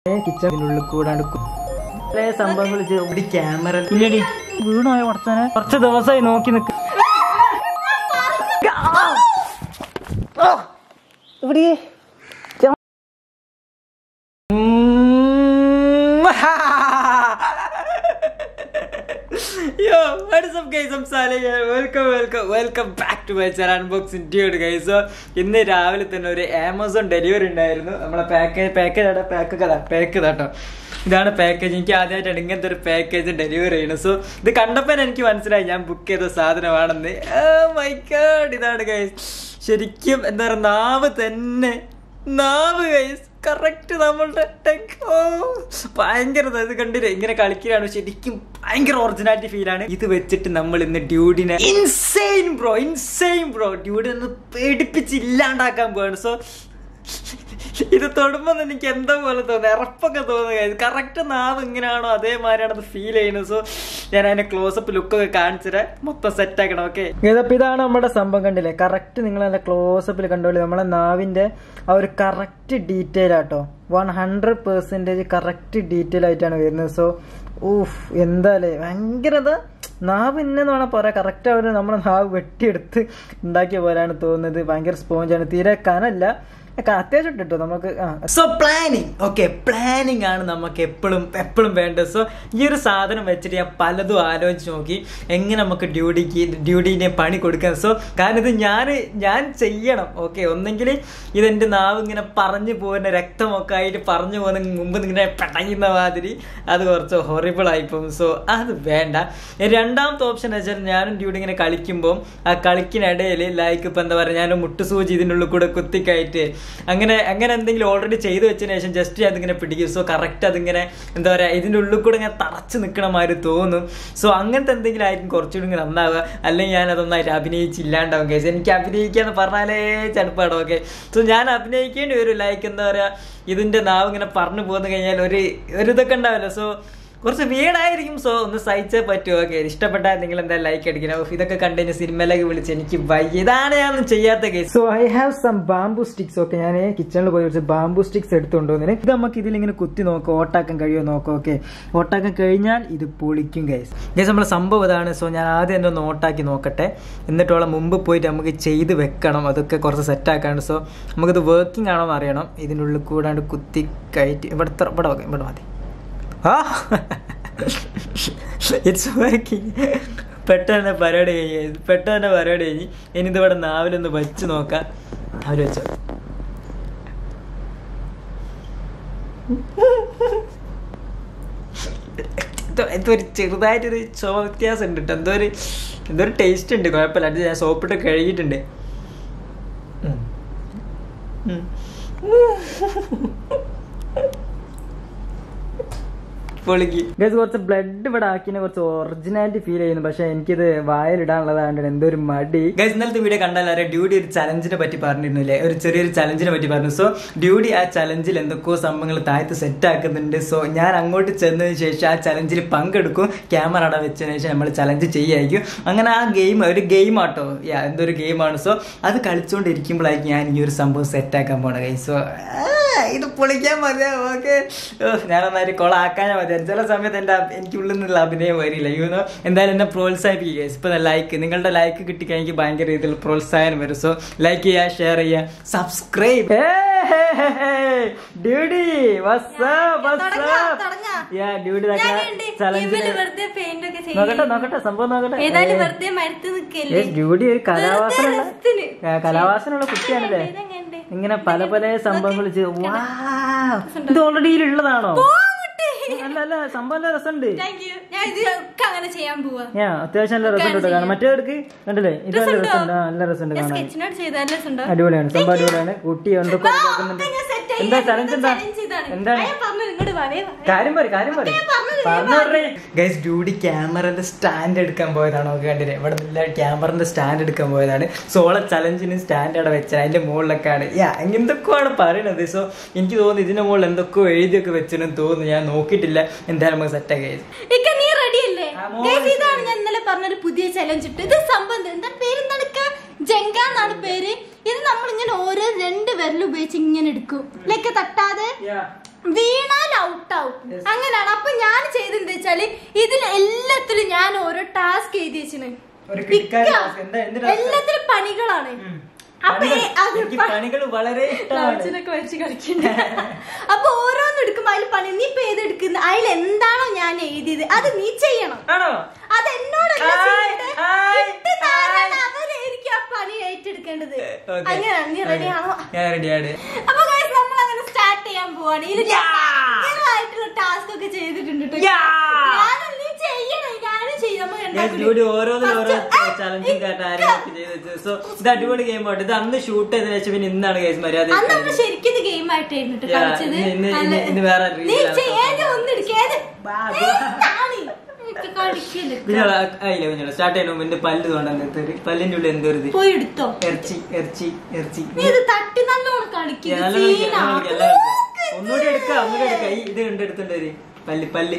കിച്ചണിനുള്ളിൽ കൂടാണ്ട് കു- പല സംഭവങ്ങൾ ഇവിടെ ക്യാമറ ഇല്ലടി വീണോയ കുറച്ചനെ കുറച്ച് ദിവസമായി നോക്കി നിക്ക് ഇവിടെ Yo, what is up guys? I'm Saleh here. Welcome, welcome, welcome back to my channel Unboxing Dude guys. So, ഇന്ന് രാവിലെ തന്നെ ഒരു ആമസോൺ ഡെലിവറി ഉണ്ടായിരുന്നു നമ്മളെ പാക്കേജ് പാക്കേജ് അവിടെ പാക്ക് കഥ പാക്ക് കേട്ടോ ഇതാണ് പാക്കേജ് എനിക്ക് ആദ്യമായിട്ടാണ് ഇങ്ങനത്തെ ഒരു പാക്കേജ് ഡെലിവറി ചെയ്യുന്നത് സോ ഇത് കണ്ടപ്പോൾ എനിക്ക് മനസ്സിലായി ഞാൻ ബുക്ക് ചെയ്ത സാധനമാണെന്ന് മൈ ഗാഡ് ഇതാണ് ഗൈസ് ശരിക്കും എന്താ പറയുക നാവ് തന്നെ നാവ് ഗൈസ് കറക്റ്റ് നമ്മളുടെ ടെക് ഓ ഭയങ്കര ഇത് കണ്ടില്ലേ ഇങ്ങനെ കളിക്കുകയാണ് ശരിക്കും ഭയങ്കര ഒറിജിനാലിറ്റി ഫീലാണ് ഇത് വെച്ചിട്ട് നമ്മൾ ഇന്ന് ഡ്യൂഡിനെ ഇൻസെയിൻ ബ്രോ ഇൻസെയിൻ ബ്രോ ഡ്യൂഡിനെ ഒന്ന് പേടിപ്പിച്ച് ഇല്ലാണ്ടാക്കാൻ പോവാണ് സോ ഇത് തൊടുമ്പോൾ എനിക്ക് എന്തോ പോലെ തോന്നുന്നു ഇറപ്പൊക്കെ തോന്നുക കറക്റ്റ് നാവ് ഇങ്ങനെയാണോ അതേമാതിരിയാണ് അത് ഫീൽ ചെയ്യുന്നത് സോ ഞാൻ അതിന്റെ ക്ലോസപ്പ് ലുക്കൊക്കെ കാണിച്ചിട്ട് മൊത്തം സെറ്റ് ആക്കണം ഓക്കെ ഇതപ്പോ ഇതാണ് നമ്മുടെ സംഭവം കണ്ടില്ലേ കറക്റ്റ് നിങ്ങൾ അതിന്റെ ക്ലോസപ്പിൽ കണ്ടോളി നമ്മളെ നാവിന്റെ ആ ഒരു കറക്റ്റ് ഡീറ്റെയിൽ ആട്ടോ one hundred percentage correct detail ആയിട്ടാണ് വരുന്നത് സോ ഊഫ് എന്താലേ ഭയങ്കരത നാവ് ഇന്നെന്ന് വേണം പറയാം കറക്റ്റ് അവർ നമ്മുടെ നാവ് വെട്ടിയെടുത്ത് ഉണ്ടാക്കിയ പോലെയാണ് തോന്നുന്നത് ഭയങ്കര സ്പോഞ്ചാണ് തീരെ കനല്ല ഒക്കെ അത്യാവശ്യം കിട്ടോ നമുക്ക് സോ പ്ലാനിങ് ഓക്കെ പ്ലാനിങ് ആണ് നമുക്ക് എപ്പോഴും എപ്പോഴും വേണ്ടത് സോ ഈ ഒരു സാധനം വെച്ചിട്ട് ഞാൻ പലതും ആലോചിച്ച് നോക്കി എങ്ങനെ നമുക്ക് ഡ്യൂട്ടിക്ക് ഡ്യൂട്ടീനെ പണി കൊടുക്കാം സോ കാരണം ഇത് ഞാൻ ഞാൻ ചെയ്യണം ഓക്കെ ഒന്നെങ്കിൽ ഇതെന്റെ നാവ് ഇങ്ങനെ പറഞ്ഞു പോകുന്ന രക്തമൊക്കെ ആയിട്ട് പറഞ്ഞു പോകുന്ന മുമ്പ് ഇങ്ങനെ പെടയുന്ന മാതിരി അത് കുറച്ച് ഹൊറിബിൾ ആയിപ്പോവും സോ അത് വേണ്ട രണ്ടാമത്തെ ഓപ്ഷൻ വെച്ചാൽ ഞാനും ഡ്യൂട്ടി ഇങ്ങനെ കളിക്കുമ്പോൾ ആ കളിക്കിനിടയിൽ ലൈക്ക് ഇപ്പം എന്താ പറയുക ഞാൻ മുട്ടുസൂചി ഇതിൻ്റെ ഉള്ളിൽ കൂടെ കുത്തിക്കയറ്റ് അങ്ങനെ അങ്ങനെ എന്തെങ്കിലും ഓൾറെഡി ചെയ്തു വെച്ചതിന് ശേഷം ജസ്റ്റ് അതിങ്ങനെ പിടിക്കും സോ കറക്റ്റ് അതിങ്ങനെ എന്താ പറയുക ഇതിൻ്റെ ഉള്ളിൽ കൂടെ ഇങ്ങനെ തറച്ച് നിൽക്കണ മാതിരി തോന്നും സോ അങ്ങനത്തെ എന്തെങ്കിലും ആയിരിക്കും കുറച്ചുകൂടി ഇങ്ങനെ നന്നാവുക അല്ലെങ്കിൽ ഞാൻ അതൊന്നായിട്ട് അഭിനയിച്ചില്ലാണ്ടാവും കേസ് എനിക്ക് അഭിനയിക്കാന്ന് പറഞ്ഞാലേ ചടുപ്പാടോ ഓക്കെ സോ ഞാൻ അഭിനയിക്കേണ്ടി വരും ലൈക്ക് എന്താ പറയുക ഇതിൻ്റെ നാവ് ഇങ്ങനെ പറഞ്ഞു പോന്നു കഴിഞ്ഞാൽ ഒരു ഒരു ഇതൊക്കെ ഉണ്ടാവില്ല സോ കുറച്ച് വീടായിരിക്കും സോ ഒന്ന് സഹിച്ചേ പറ്റുമോ ഓക്കെ ഇഷ്ടപ്പെട്ടാൽ നിങ്ങൾ എന്താ ലൈക്ക് അടിക്കണം ഓ, ഇതൊക്കെ കണ്ടുകഴിഞ്ഞ് സിനിമയിലേക്ക് വിളിച്ച് എനിക്ക് വയ്യ ഇതാണ് ഞാൻ ചെയ്യാത്ത case so I have some bamboo sticks okay ഞാൻ കിച്ചണിൽ പോയി കുറച്ച് ബാംബു സ്റ്റിക്സ് എടുത്തുകൊണ്ട് വന്നിന് ഇത് നമുക്ക് ഇതിലിങ്ങനെ കുത്തി നോക്കാം ഓട്ടാക്കാൻ കഴിയുമോ നോക്കാം ഓക്കെ ഓട്ടാക്കാൻ കഴിഞ്ഞാൽ ഇത് പൊളിക്കും ഗൈസ് ഗൈസ് നമ്മളെ സംഭവം ഇതാണ് സോ ഞാൻ ആദ്യം എൻ്റെ ഒന്ന് ഓട്ടാക്കി നോക്കട്ടെ എന്നിട്ടോളെ മുമ്പ് പോയിട്ട് നമുക്ക് ചെയ്ത് വെക്കണം അതൊക്കെ കുറച്ച് സെറ്റ് ആക്കാണ്ട് സോ നമുക്കിത് വർക്കിംഗ് ആണോ എന്ന് അറിയണം ഇതിനുള്ളിൽ കൂടാണ്ട് കുത്തി കയറ്റി ഇവിടെ ഇത്ര- ഇവിടെ വെക്കാം, ഇവിടെ മതി ആ ഇറ്റ്സ് വർക്കിംഗ് പെട്ടെന്ന് പരിപാടി കഴിഞ്ഞ് പെട്ടെന്ന് പരിപാടി കഴിഞ്ഞ് ഇനി ഇതിവിടെ നാവിലൊന്ന് വെച്ച് നോക്കാം അവർ വെച്ചോ എന്തോ എന്തോ ഒരു ചെറുതായിട്ടൊരു ചുവ വ്യത്യാസം ഉണ്ട് കേട്ടോ എന്തോ ഒരു എന്തോ ഒരു ടേസ്റ്റ് ഉണ്ട് കുഴപ്പമില്ല അത് ഞാൻ സോപ്പിട്ട് കഴുകിയിട്ടുണ്ട് ഉം. ഉം. പൊളിക്ക് ഗൈസ് കുറച്ച് ബ്ലഡ് ഇവിടെ ആക്കിനെ കുറച്ച് ഒറിജിനാലിറ്റി ഫീൽ ചെയ്യുന്നു പക്ഷെ എനിക്കിത് വായിലിടാനുള്ളതാണ്ട് എന്തോ ഒരു മടി ഗൈസ് ഇന്നലത്തെ വീഡിയോ കണ്ടാൽ അറിയാം ഡ്യൂഡി ഒരു ചലഞ്ചിനെ പറ്റി പറഞ്ഞിരുന്നില്ലേ ഒരു ചെറിയൊരു ചലഞ്ചിനെ പറ്റി പറഞ്ഞു സോ ഡ്യൂഡി ആ ചലഞ്ചിൽ എന്തൊക്കെയോ സംഭവങ്ങൾ താഴത്ത് സെറ്റ് ആക്കുന്നുണ്ട് സോ ഞാൻ അങ്ങോട്ട് ചെന്നതിന് ശേഷം ആ ചലഞ്ചിൽ പങ്കെടുക്കും ക്യാമറ അവിടെ വെച്ചതിന് ശേഷം നമ്മൾ ചലഞ്ച് ചെയ്യായിരിക്കും അങ്ങനെ ആ ഗെയിം ഒരു ഗെയിം ആട്ടോ യാ എന്തൊരു ഗെയിമാണ് സോ അത് കളിച്ചുകൊണ്ടിരിക്കുമ്പോഴായിരിക്കും ഞാൻ ഈ ഒരു സംഭവം സെറ്റ് ആക്കാൻ പോണത് ഗൈസ് സോ ഇത് പൊളിക്കാൻ മതിയാ ഓക്കെ ഞാൻ നന്നായിട്ട് കൊളാക്കാനാ മതി ചില സമയത്ത് എൻ്റെ അഭി- എനിക്ക് ഉള്ളിൽ നിന്നുള്ള അഭിനയം വരില്ല യൂനോ എന്തായാലും എന്നെ പ്രോത്സാഹിപ്പിക്കുക ഇപ്പൊ ലൈക്ക് നിങ്ങളുടെ ലൈക്ക് കിട്ടിക്കഴിഞ്ഞാൽ എനിക്ക് ഭയങ്കര രീതിയിൽ പ്രോത്സാഹനം വരും സോ ലൈക്ക് ചെയ്യുക ഷെയർ ചെയ്യുക സബ്സ്ക്രൈബ് ഡ്യൂഡി ഡ്യൂഡി ചലഞ്ചിന് വെറുതെ പെയിന്റ് ഒക്കെ നോക്കട്ടെ നോക്കട്ടെ സംഭവം നോക്കട്ടെ ഏതായാലും ഏ. വെറുതെ മരത്ത് നിക്കല്ലേ ഏ, ഡ്യൂഡി ഒരു കലാവാസനുള്ള രസത്തിന്. ആ, കലാവാസനുള്ള കുട്ടിയാണല്ലേ ഇതെങ്ങണ്ട്? ഇങ്ങനെ പല പല സംഭവങ്ങൾ ചെയ്ത് വാ ഇത് ഓൾറെഡി ഇതിലുള്ളതാണോ അല്ല അല്ല സംഭവം നല്ല രസമുണ്ട് Thank you. ഞാൻ ഇത് ഒക്കെ അങ്ങനെ ചെയ്യാൻ പോവാ ഞാൻ അത്യാവശ്യം നല്ല രസമുണ്ട് കേട്ടോ കാണാൻ മറ്റേ എടുക്ക് കണ്ടില്ലേ ഇത് നല്ല രസമുണ്ടോ? രസമുണ്ട് ആ, നല്ല രസമുണ്ട് ഞാൻ കാണാൻ സ്കെച്ചിനോട് ചെയ്താൽ രസമുണ്ടോ അടിപൊളിയാണ് സംഭവം അടിപൊളിയാണ് കുട്ടി എന്തൊക്കെ ഇതാക്കുന്നുണ്ട് എന്താ ചലഞ്ച് എന്താ എന്താണ് ഇങ്ങോട്ട് വാ, വേ വാ. കാര്യം പറ കാര്യം പറ പറഞ്ഞത് പറഞ്ഞു ഗൈസ് ഡ്യൂഡി ക്യാമറന്റെ സ്റ്റാൻഡ് എടുക്കാൻ പോയതാണ് നമുക്ക് കണ്ടില്ലേ ഇവിടെ നല്ല ക്യാമറന്റെ സ്റ്റാൻഡ് എടുക്കാൻ പോയതാണ് സോള ചലഞ്ചിന് സ്റ്റാൻഡ് അവിടെ വെച്ചത് അതിന്റെ മുകളിലൊക്കെയാണ് യാ എന്തൊക്കെയാണ് പറയണത് സോ എനിക്ക് തോന്നുന്നു ഇതിന്റെ മുകളിൽ എന്തൊക്കെയോ എഴുതിയൊക്കെ വെച്ചെന്ന് തോന്നുന്നു ഞാൻ നോക്കിയിട്ടില്ല എന്തായാലും നമുക്ക് സെറ്റ് ആക്കി ഇക്ക, നീ റെഡി അല്ലേ ആ, മോള് Guys, ഇതാണ് ഞാൻ ഇന്നലെ പറഞ്ഞൊരു പുതിയ ചലഞ്ച് ഇട്ട് ഇത് സംഭവം എന്താ പേരെന്താണ് ഇക്ക? ജങ്ക എന്നാണ് പേര് ഇത് നമ്മൾ ഇങ്ങനെ ഓരോ രണ്ട് വിരൽ ഉപയോഗിച്ച് ഇങ്ങനെ എടുക്കും ലൈക്ക് തട്ടാതെ വീണാൽ ഉണ്ടാവും അങ്ങനെയാണ് അപ്പൊ ഞാൻ ചെയ്തെന്താ വെച്ചാല് ഇതിൽ എല്ലാത്തിലും ഞാൻ ഓരോ ടാസ്ക് എഴുതി വെച്ചിന് ഒരു കിടക്കാര task. എന്താ എന്ത് task ആ? എല്ലാത്തിലും പണികളാണ് ഉം. അപ്പൊ പണികൾ. ഈ- അത് എനിക്ക് പ- പണികൾ വളരെ ഇഷ്ടമാണ് ലൗച്ചിനൊക്കെ വെച്ച് കളിക്കണ്ട അപ്പൊ ഓരോന്നും എടുക്കുമ്പോ അതിൽ പണി നീ ഇപ്പൊ ഏത് എടുക്കുന്ന അതിൽ എന്താണോ ഞാൻ എഴുതിയത് അത് നീ ചെയ്യണം ആണോ അത് എന്നോടല്ല ഹായ്, ചെയ്യേണ്ടത്. ഹായ്, ഇട്ട് താരാൻ ഹായ്. അവരായിരിക്കും ആ പണി ഏറ്റെടുക്കേണ്ടത് Okay. അങ്ങനെയാണ് നീ റെഡി ആണോ ഞാൻ റെഡിയാണ് അപ്പൊ guys, നമ്മൾ അങ്ങനെ സ്റ്റാർട്ട് ചെയ്യാൻ പോവാണ് ഇതിൽ Yeah. ആയിട്ടുള്ള ടാസ്ക് ഒക്കെ ചെയ്തിട്ടുണ്ട് ട്ടോ. Yeah. ഞാനും നീ ചെയ്യണം ഞാനും ചെയ്യും നമ്മൾ ഞാൻ രണ്ടാൾക്കും ജൂഡി ഓരോന്നിനും ഓരോ First, ചലഞ്ചും കാര്യങ്ങളൊക്കെ ചെയ്ത് വെച്ചു സോ ഇത് അടിപൊളി ഗെയിം ആയിട്ട് ഇത് അന്ന് ഷൂട്ട് ചെയ്തതിനു ശേഷം പിന്നെ ഇന്നാണ് കേസ് മര്യാദ അന്ന് നമ്മൾ ശരിക്കും ഇത് ഗെയിം ആയിട്ടായിരുന്നു ട്ടോ Yeah, കളിച്ചത് ഇന്ന് ഇന്ന് നല്ല- ഇന്ന് ഇന്ന് വേറെ നീ രീതിയിലാണ് ചെയ്യേണ്ട ഒന്ന് എടുക്കേത് ബാ, ബാ. കളിക്കല് കുഞ്ഞോളെ അയില്ല കുഞ്ഞോളെ സ്റ്റാർട്ട് ചെയ്യുന്ന മുമ്പ് എന്റെ പല്ല് തോണ്ടെന്ന് പല്ലിന്റെ ഉള്ളിൽ എന്തോ ഒരു ഇത് പോയി എടുത്തോ ഇറച്ചി ഇറച്ചി ഇറച്ചി നീ ഇത് തട്ടി നല്ലോണം ഞാൻ കളിക്കുന്നു നല്ല കളിക്കാം, നല്ല കളിക്കാം, എല്ലാം കളിക്കാം. ഒന്നുകൂടി എടുക്കാം ഒന്നുകൂടി എടുക്കാം ഈ ഇത് കണ്ട് എടുത്തിട്ട് വരും പല്ല് പല്ല്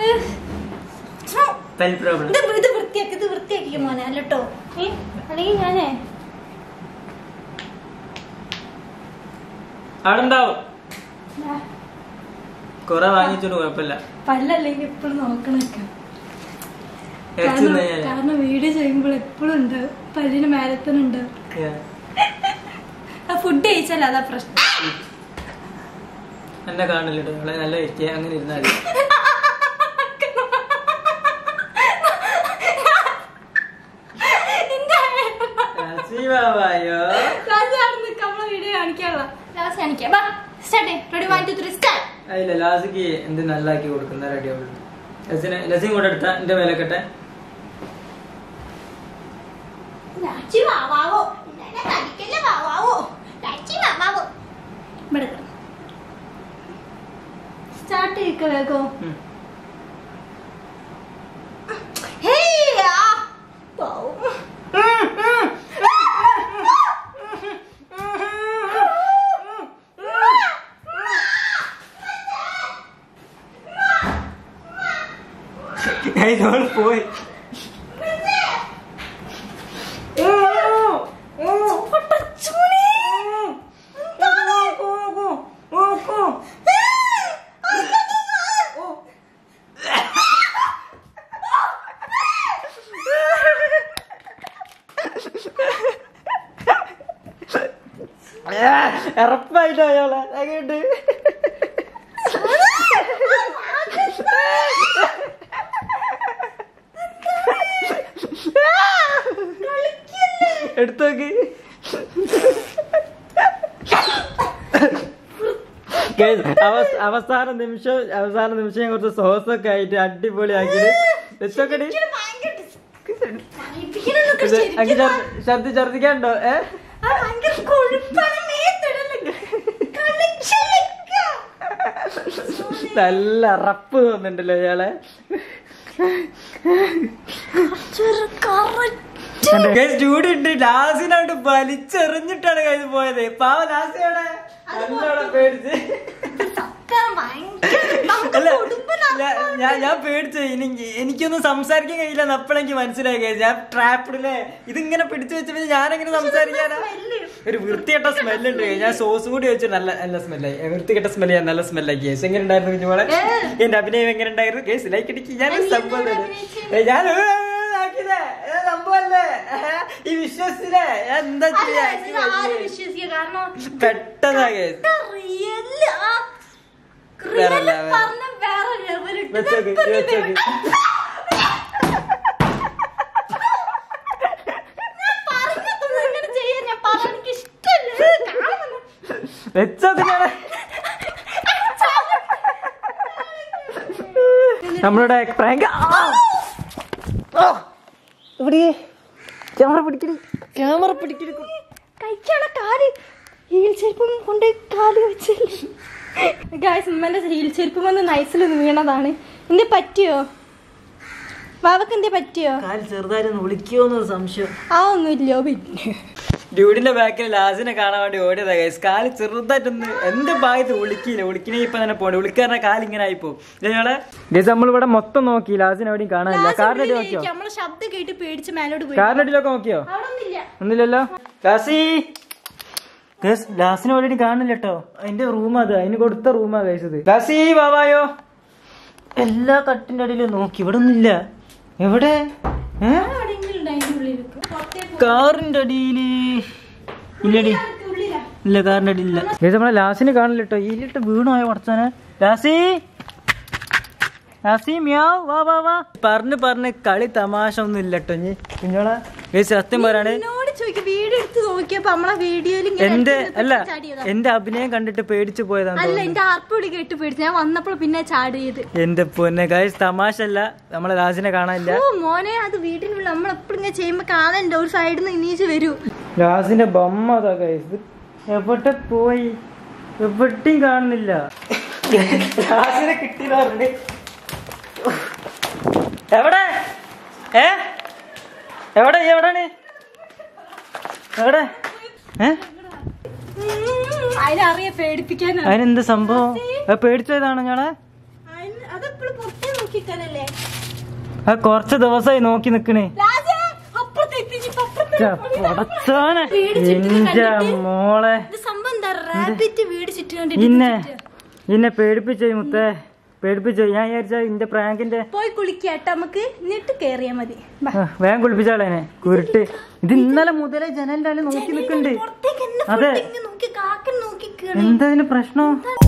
പല്ല് പ്രോബ്ലം ഇത് ഇത് വൃത്തിയാക്കി ഇത് വൃത്തിയാക്കിയ മോനെ അല്ലട്ടോ ഏ അല്ലെങ്കിൽ ഞാനേ അവിടെ ഉണ്ടാവും കൊറേ വാങ്ങിച്ചോണ്ട് കുഴപ്പമില്ല പല്ലല്ലെങ്കിൽ എപ്പോഴും നോക്കണൊക്കെ ഇറച്ചി കാരണം തിന്നാ ഞാൻ കാരണം വീഡിയോ ചെയ്യുമ്പോൾ എപ്പോഴും ഉണ്ടാവും പല്ലിന് മേലത്തന്നെ ഉണ്ടാവും ആ ഫുഡ് കഴിച്ചാൽ അതാ പ്രശ്നം എന്നെ കാണില്ലട്ടോ നിങ്ങളെ നല്ല വ്യക്തിയെ അങ്ങനെ ഇരുന്നാൽ മതി. ഇറച്ചി ബാബായോ വീഡിയോ കാണിക്കാനുള്ള ലാസ്റ്റ് കാണിക്കാം ബാ start ready one two three start അതില്ല ലാസിക്ക് എന്ത് നല്ലാക്കി കൊടുക്കുന്ന റെഡി ആവുള്ളൂ ലസിന് ലസിൻ കൂടെ എടുത്ത എന്റെ മേലക്കെട്ടെ ലാച്ചി വാവാവോ ഇന്നെ കടിക്കല്ലേ വാവാവോ ലാച്ചി വാവാവോ ഇവിടെ സ്റ്റാർട്ട് ചെയ്യിക്ക വേഗോ ഉം. ഹേയ് ആ പാവം. Guys, അവൾ പോയി പടച്ചോനെ. ഉറപ്പായിട്ടോ അയാളെ അങ്ങോട്ട് എടുത്തോക്ക് Guys, അവസ്- അവസാന നിമിഷം അവസാന നിമിഷം ഞാൻ കുറച്ച് സോസ് ഒക്കെ ആയിട്ട് അടിപൊളിയാക്കിട്ട് വെച്ചോക്കടി എനിക്കിത് ഭയങ്കര dis- പറയിപ്പിക്കണതൊക്കെ ശരിക്കും അങ്ങ് ഛർദി ഛർദിക്കാണ്ടോ ഏ ആ ഭയങ്കര കൊഴുപ്പാണ് മേത്തിടല്. കളിച്ചിലിക്ക. നല്ല റപ്പ് തോന്നുന്നുണ്ടല്ലോ ഇയാളെ ചെറു correct. ചൂട് ഉണ്ട് ലാസിനോട്ട് വലിച്ചെറിഞ്ഞിട്ടാണ് കയ്യിൽ പോയത് പാവ ലാസിയാണ് നല്ലോണം പേടിച്ച് സത്യം ഭയങ്കര നമുക്ക് അല്ല കുടുംബനാ. ഞാൻ- ഞാൻ ഞാൻ പേടിച്ചു എനിക്ക് എനിക്കൊന്നും സംസാരിക്കാൻ കഴിയില്ല അപ്പോഴെനിക്ക് മനസ്സിലായി guys. ഞാൻ ട്രാപ്പിഡില്ലേ ഇതിങ്ങനെ പിടിച്ചു വെച്ചപ്പോ ഞാനെങ്ങനെ സംസാരിക്കാനാ ഒരു വൃത്തികെട്ട സ്മെല്ലുണ്ട് ഞാൻ സോസും കൂടി വെച്ച് നല്ല നല്ല സ്മെല്ലായി വൃത്തികെട്ട സ്മെല്ല് ഞാൻ നല്ല സ്മെല്ലായി കേസ് എങ്ങനെ ഉണ്ടായിരുന്നു കുഞ്ഞുമോളെ ഏ. എന്റെ അഭിനയം എങ്ങനെ ഉണ്ടായിരുന്നു കേസ് ലൈക്ക് അടിക്ക് ഞാൻ നീ സംഭവം എന്തിനാ തന്നെ. അഭിനയിച്ചത്? ഏ, ഞാൻ ഏ, ഏ, ആക്കിയതേ. ഏ, സംഭവല്ലേ ഏ, ഈ വിശ്വസിച്ചില്ലേ ഞാൻ എന്താ അല്ല, ചെയ്യാ ഇത് ആരും വിശ്വസിക്കുക കാരണം പെട്ടെന്നാ കേസ് റിയൽ ആ വേറെ റിയൽ level. പറഞ്ഞ വേറെ ലെവൽ വെച്ചോക്ക് വെച്ചോക്ക് പറഞ്ഞതൊന്നും ഇങ്ങനെ ചെയ്യാൻ ഞാൻ പറഞ്ഞ എനിക്ക് ഇഷ്ടമല്ല കാണുന്നു വെച്ചോക്ക് ഞാന് നമ്മളുടെ പ്രാങ്ക് ക്യാമറ പിടിക്കടി ക്യാമറ പിടിക്കടി കഴിക്കാണ കാല് ഹീൽ ചെരുപ്പം കൊണ്ട് കാല് വെച്ചില്ല ഗായ്സ് ഉമ്മന്റെ ഹീൽ ചെരുപ്പം വന്ന് നൈസിൽ വീണതാണ് എന്ത് പറ്റിയോ വാവക്ക് എന്തേ പറ്റിയോ കാൽ ചെറുതായിരുന്നു വിളിക്കുമോന്നൊരു സംശയം ആ ഒന്നുമില്ലോ പിന്നെ ഡ്യൂഡിന്റെ ബാക്കിൽ ലാസിനെ കാണാൻ വേണ്ടി ഓടിയതാ ഗൈസ് കാല് ചെറുതായിട്ടൊന്ന് എന്റെ ഭാഗത്ത് വിളിക്കില്ല വിളിക്കണേ ഇപ്പൊ തന്നെ പോണേ വിളിക്കാറിന കാല് ഇങ്ങനെ ആയിപ്പോ ഞങ്ങളെ ഗൈസ് നമ്മളിവിടെ മൊത്തം നോക്കി ലാസിനെ എവിടെയും കാണാനില്ല കാറിനടി നോക്കിയോ നമ്മളെ ശബ്ദം കേട്ട് പേടിച്ച് മേലോട്ട് പോയി കാറിനടിയിലൊക്കെ നോക്കിയോ അവിടെ ഒന്നില്ല ഒന്നുമില്ലല്ലോ ലാസി ഗൈസ് ലാസിനെ എവിടെയും കാണില്ല കേട്ടോ അതിന്റെ റൂം അത് അതിന് കൊടുത്ത റൂമാ ഗൈസ് ഇത് ലാസി ബാബായോ എല്ലാ കട്ടിന്റെ അടിയിലും നോക്കി ഇവിടെ ഒന്നുമില്ല എവിടെ ഏ എവിടെയെങ്കിലും ഉണ്ട് അതിന്റെ ഉള്ളിലേക്ക് പുറത്തേ കാറിന്റെ അടിയില് ഇല്ലടി പോ- ഉള്ളിലാ ഇല്ല കാറിന്റെ അടിയിലില്ല ഇത് നമ്മളെ ലാസിന് കാണില്ല കേട്ടോ ഇതിലിട്ട് വീണോയ കുറച്ചാനെ ലാസി ലാസി മ്യാവ് വാ വാ വാ പറഞ്ഞ് പറഞ്ഞ് കളി തമാശ ഒന്നും ഇല്ല കേട്ടോ ഇനി കുഞ്ഞോളെ ഈ സത്യം പറയാണ് എന്നോട് ചോദിക്കും വീഡിയോ എടുത്ത് നോക്കിയപ്പോ നമ്മളെ വീഡിയോയിൽ ഇങ്ങനെ എന്റെ എടുത്ത് അല്ല ചാടിയതാ. എന്റെ അഭിനയം കണ്ടിട്ട് പേടിച്ചു പോയതാണ് അല്ല എന്റെ ആർപ്പുടി കേട്ട് പേടിച്ചു ഞാൻ വന്നപ്പോൾ പിന്നെ ചാടിയത് എന്റെ പൊന്നെ ഗൈസ് തമാശ അല്ല നമ്മളെ ലാസിനെ കാണാനില്ല ഓ മോനെ അത് വീട്ടിനുള്ള നമ്മളെപ്പോഴും ഇങ്ങനെ ചെയ്യുമ്പോ കാണണ്ട ഒരു സൈഡിൽ നിന്ന് ഇനീച്ച് വരൂ ലാസിന്റെ ബൊമ്മ അതാ ഗൈസ് എവിടെ പോയി എവിടെയും കാണുന്നില്ല ലാസിനെ കിട്ടിയെന്ന് പറഞ്ഞിട്ട് എവിടെ ഏ എവിടെ ഈ എവിടെയാണ് എവിടെ ഏ അതിനറിയാ പേടിപ്പിക്കാനാ അതിനെന്ത് സംഭവം അത് പേടിച്ചതാണോ ഞങ്ങളെ അതിന് അതെപ്പോഴും പുറത്തേ നോക്കിക്കാനല്ലേ ആ കുറച്ച് ദിവസമായി നോക്കി നിക്കണേ രാജേ, അപ്പുറത്ത് എത്തിച്ച് ഇപ്പൊ അപ്പുറത്ത് പടച്ചോനെ വീട് ചുറ്റിനും എന്റെ കണ്ടിട്ട്. മോളെ ഇത് സംഭവം എന്താ റാബിറ്റ് വീട് ചുറ്റി കണ്ടിട്ട് ഇന്നെ ഇന്നെ പേടിപ്പിച്ചേ മുത്തേ പേടിപ്പിച്ചോ ഞാൻ വിചാരിച്ച ഇന്റെ പ്രാങ്കിന്റെ പോയി കുളിക്കാട്ടോ നമുക്ക് എന്നിട്ട് കേറിയാ മതി ബാ. ആ, വേഗം കുളിപ്പിച്ചാളേനെ കുരുട്ട് ഇത് ഇന്നലെ മുതലേ ജനലിന്റെ അടി നോക്കി നിക്കണ്ട് പുറത്തേക്ക് എന്നെ അതെ ഇങ്ങനെ നോക്കി കാക്കൻ നോക്കി കേറി എന്താ ഇതിന് പ്രശ്നം